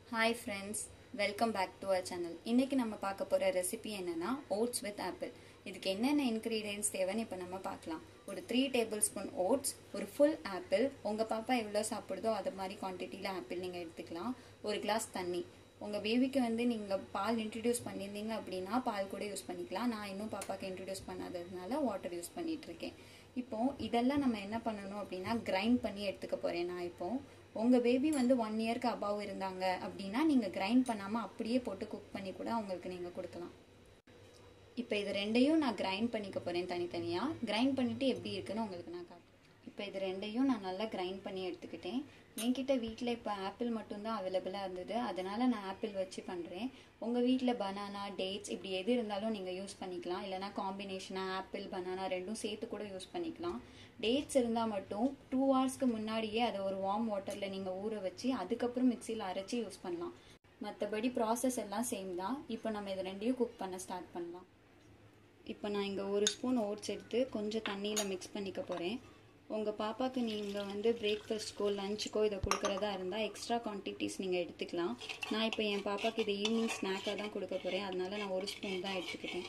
hi friends welcome back to our channel இன்றைக்கி நம்ம பார்க்க போகிற ரெசிபி என்னென்னா ஓட்ஸ் வித் ஆப்பிள் இதுக்கு என்னென்ன இன்க்ரீடியன்ஸ் தேவைன்னு இப்போ நம்ம பார்க்கலாம் ஒரு த்ரீ டேபிள் ஸ்பூன் ஓட்ஸ் ஒரு ஃபுல் ஆப்பிள் உங்கள் பாப்பா எவ்வளோ சாப்பிடுதோ அது மாதிரி குவான்டிட்டியில் ஆப்பிள் நீங்கள் எடுத்துக்கலாம் ஒரு கிளாஸ் தண்ணி உங்கள் பேபிக்கு வந்து நீங்கள் பால் இன்ட்ரடியூஸ் பண்ணியிருந்தீங்க அப்படின்னா பால் கூட யூஸ் பண்ணிக்கலாம் நான் இன்னும் பாப்பாக்கு இன்ட்ரடியூஸ் பண்ணாததுனால வாட்டர் யூஸ் பண்ணிகிட்ருக்கேன் இப்போது இதெல்லாம் நம்ம என்ன பண்ணணும் அப்படின்னா கிரைண்ட் பண்ணி எடுத்துக்க போகிறேன் நான் இப்போது உங்கள் பேபி வந்து ஒன் இயர்க்கு அபவ் இருந்தாங்க அப்படின்னா நீங்கள் கிரைண்ட் பண்ணாமல் அப்படியே போட்டு குக் பண்ணி கூட அவங்களுக்கு நீங்கள் கொடுக்கலாம் இப்போ இது ரெண்டையும் நான் கிரைண்ட் பண்ணிக்க போகிறேன் தனித்தனியாக கிரைண்ட் பண்ணிவிட்டு எப்படி இருக்குன்னு உங்களுக்கு நான் காட்டுறேன் இப்போ இது ரெண்டையும் நான் நல்லா கிரைண்ட் பண்ணி எடுத்துக்கிட்டேன் என்கிட்ட வீட்டில் இப்போ ஆப்பிள் மட்டும்தான் அவைலபிளாக இருந்தது அதனால் நான் ஆப்பிள் வச்சு பண்ணுறேன் உங்கள் வீட்டில் பனானா டேட்ஸ் இப்படி எது இருந்தாலும் நீங்கள் யூஸ் பண்ணிக்கலாம் இல்லைனா காம்பினேஷனாக ஆப்பிள் பனானா ரெண்டும் சேர்த்து கூட யூஸ் பண்ணிக்கலாம் டேட்ஸ் இருந்தால் மட்டும் டூ ஹவர்ஸ்க்கு முன்னாடியே அதை ஒரு வார்ம் வாட்டரில் நீங்கள் ஊற வச்சு அதுக்கப்புறம் மிக்சியில் அரைச்சி யூஸ் பண்ணலாம் மற்றபடி ப்ராசஸ் எல்லாம் சேம் தான் இப்போ நம்ம இது ரெண்டையும் குக் பண்ண ஸ்டார்ட் பண்ணலாம் இப்போ நான் இங்கே ஒரு ஸ்பூன் ஓட்ஸ் எடுத்து கொஞ்சம் தண்ணியில் மிக்ஸ் பண்ணிக்க போகிறேன் உங்கள் பாப்பாவுக்கு நீங்கள் வந்து பிரேக்ஃபாஸ்ட்க்கோ லஞ்சுக்கோ இதை கொடுக்குறதா இருந்தால் எக்ஸ்ட்ரா குவான்டிட்டிஸ் நீங்கள் எடுத்துக்கலாம் நான் இப்போ என் பாப்பாவுக்கு இதை ஈவினிங் ஸ்நாக்காக தான் கொடுக்க போகிறேன் அதனால நான் ஒரு ஸ்பூன் தான் எடுத்துக்கிட்டேன்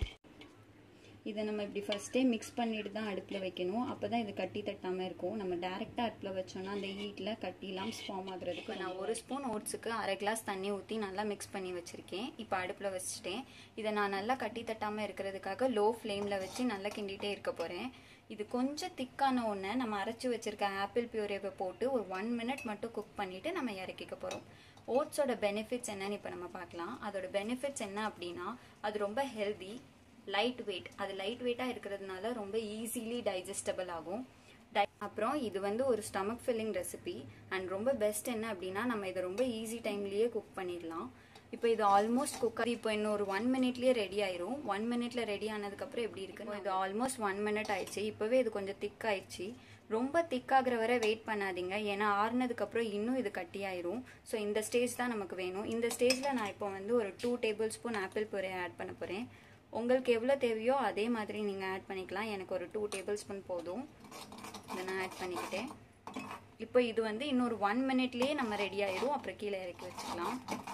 இதை நம்ம இப்படி ஃபஸ்ட்டே மிக்ஸ் பண்ணிட்டு தான் அடுப்பில் வைக்கணும் அப்போ தான் இது கட்டி தட்டாமல் இருக்கும் நம்ம டேரெக்டாக அடுப்பில் வச்சோன்னா அந்த ஹீட்டில் கட்டிலாம் ஃபார்ம் ஆகுறதுக்கு நான் ஒரு ஸ்பூன் ஓட்ஸுக்கு அரை கிளாஸ் தண்ணி ஊற்றி நல்லா மிக்ஸ் பண்ணி வச்சுருக்கேன் இப்போ அடுப்பில் வச்சுட்டேன் இதை நான் நல்லா கட்டி தட்டாமல் இருக்கிறதுக்காக லோ ஃப்ளேமில் வச்சு நல்லா கிண்டிகிட்டே இருக்க போகிறேன் இது கொஞ்சம் திக்கான ஒன்று நம்ம அரைச்சி வச்சுருக்க ஆப்பிள் பியூரேவை போட்டு ஒரு ஒன் மினிட் மட்டும் குக் பண்ணிவிட்டு நம்ம இறக்கிக்க போகிறோம் ஓட்ஸோட பெனிஃபிட்ஸ் என்னன்னு இப்போ நம்ம பார்க்கலாம் அதோட பெனிஃபிட்ஸ் என்ன அப்படின்னா அது ரொம்ப ஹெல்தி லைட் வெயிட் அது லைட் வெயிட்டாக இருக்கிறதுனால ரொம்ப ஈஸிலி டைஜஸ்டபிள் ஆகும் டை அப்புறம் இது வந்து ஒரு ஸ்டமக் ஃபில்லிங் ரெசிபி அண்ட் ரொம்ப பெஸ்ட் என்ன அப்படின்னா நம்ம இதை ரொம்ப ஈஸி டைம்லேயே குக் பண்ணிடலாம் இப்போ இது ஆல்மோஸ்ட் குக் இப்போ இன்னும் ஒரு ஒன் மினிட்லேயே ரெடி ஆயிரும் ஒன் மினிட்ல ரெடி ஆனதுக்கப்புறம் எப்படி இருக்குன்னு இது ஆல்மோஸ்ட் ஒன் மினிட் ஆயிடுச்சு இப்போவே இது கொஞ்சம் திக் ஆயிடுச்சு ரொம்ப திக்காகிற வரை வெயிட் பண்ணாதீங்க ஏன்னா ஆறுனதுக்கப்புறம் இன்னும் இது கட்டி ஆயிரும் ஸோ இந்த ஸ்டேஜ் தான் நமக்கு வேணும் இந்த ஸ்டேஜில் நான் இப்போ வந்து ஒரு டூ டேபிள் ஸ்பூன் ஆப்பிள் பொரிய ஆட் பண்ண போகிறேன் உங்களுக்கு எவ்வளோ தேவையோ அதே மாதிரி நீங்கள் ஆட் பண்ணிக்கலாம் எனக்கு ஒரு டூ டேபிள் ஸ்பூன் போதும் இதை நான் ஆட் பண்ணிக்கிட்டேன் இப்போ இது வந்து இன்னொரு ஒன் மினிட்லேயே நம்ம ரெடி ஆயிடும் அப்புறம் கீழே இறக்கி வச்சுக்கலாம்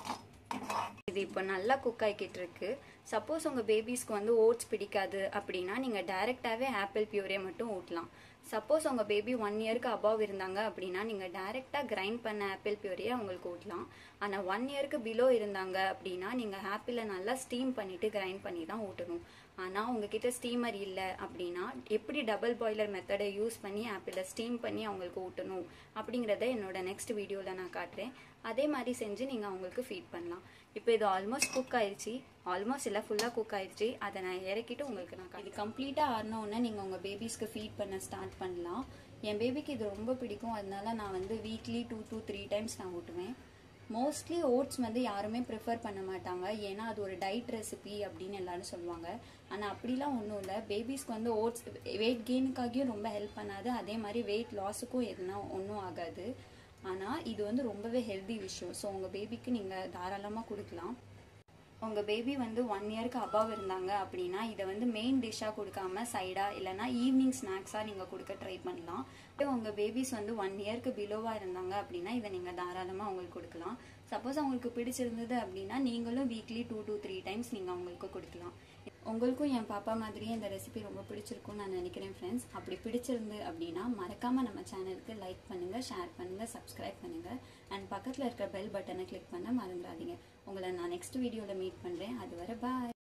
இது இப்போ நல்லா குக் ஆகிக்கிட்டு இருக்கு சப்போஸ் உங்கள் பேபிஸ்க்கு வந்து ஓட்ஸ் பிடிக்காது அப்படின்னா நீங்கள் டைரெக்டாகவே ஆப்பிள் பியூரே மட்டும் ஊட்டலாம் சப்போஸ் உங்கள் பேபி ஒன் இயருக்கு அபவ் இருந்தாங்க அப்படின்னா நீங்கள் டைரெக்டாக கிரைண்ட் பண்ண ஆப்பிள் பியூரியை அவங்களுக்கு ஊட்டலாம் ஆனால் ஒன் இயருக்கு பிலோ இருந்தாங்க அப்படின்னா நீங்கள் ஆப்பிளை நல்லா ஸ்டீம் பண்ணிவிட்டு கிரைண்ட் பண்ணி தான் ஊட்டணும் ஆனால் உங்ககிட்ட ஸ்டீமர் இல்லை அப்படின்னா எப்படி டபுள் பாய்லர் மெத்தடை யூஸ் பண்ணி ஆப்பிளை ஸ்டீம் பண்ணி அவங்களுக்கு ஊட்டணும் அப்படிங்கிறத என்னோட நெக்ஸ்ட் வீடியோவில் நான் காட்டுறேன் அதே மாதிரி செஞ்சு நீங்கள் அவங்களுக்கு ஃபீட் பண்ணலாம் இப்போ இது ஆல்மோஸ்ட் குக் ஆயிடுச்சு ஆல்மோஸ்ட் இல்லை ஃபுல்லாக குக் ஆயிடுச்சு அதை நான் இறக்கிட்டு உங்களுக்கு நான் இது கம்ப்ளீட்டாக ஆறினோடனே நீங்கள் உங்கள் பேபிஸ்க்கு ஃபீட் பண்ண ஸ்டார்ட் பண்ணலாம் என் பேபிக்கு இது ரொம்ப பிடிக்கும் அதனால நான் வந்து weekly two two three times நான் ஊட்டுவேன் மோஸ்ட்லி ஓட்ஸ் வந்து யாருமே ப்ரிஃபர் பண்ண மாட்டாங்க ஏன்னா அது ஒரு டயட் ரெசிபி அப்படின்னு எல்லாரும் சொல்லுவாங்க ஆனால் அப்படிலாம் ஒன்றும் இல்லை பேபிஸ்க்கு வந்து ஓட்ஸ் வெயிட் கெயினுக்காகியும் ரொம்ப ஹெல்ப் பண்ணாது அதே மாதிரி வெயிட் லாஸுக்கும் எதுனா ஒன்றும் ஆகாது ஆனால் இது வந்து ரொம்பவே ஹெல்தி விஷயம் ஸோ உங்கள் பேபிக்கு நீங்கள் தாராளமாக கொடுக்கலாம் உங்கள் பேபி வந்து ஒன் இயருக்கு அபவ் இருந்தாங்க அப்படின்னா இதை வந்து மெயின் டிஷ்ஷாக கொடுக்காம சைடாக இல்லைனா ஈவினிங் ஸ்நாக்ஸாக நீங்கள் கொடுக்க ட்ரை பண்ணலாம் உங்கள் பேபிஸ் வந்து ஒன் இயர்க்கு பிலோவாக இருந்தாங்க அப்படின்னா இதை நீங்கள் தாராளமாக அவங்களுக்கு கொடுக்கலாம் சப்போஸ் அவங்களுக்கு பிடிச்சிருந்தது அப்படின்னா நீங்களும் weekly two two three times நீங்கள் அவங்களுக்கு கொடுக்கலாம் உங்களுக்கும் என் பாப்பா மாதிரியே இந்த ரெசிபி ரொம்ப பிடிச்சிருக்கும்னு நான் நினைக்கிறேன் ஃப்ரெண்ட்ஸ் அப்படி பிடிச்சிருந்து அப்படின்னா மறக்காமல் நம்ம சேனலுக்கு லைக் பண்ணுங்கள் ஷேர் பண்ணுங்கள் சப்ஸ்கிரைப் பண்ணுங்கள் அண்ட் பக்கத்தில் இருக்கிற பெல் பட்டனை கிளிக் பண்ண மறந்துடாதீங்க உங்களை நான் நெக்ஸ்ட் வீடியோவில் மீட் பண்ணுறேன் அது வரை பாய்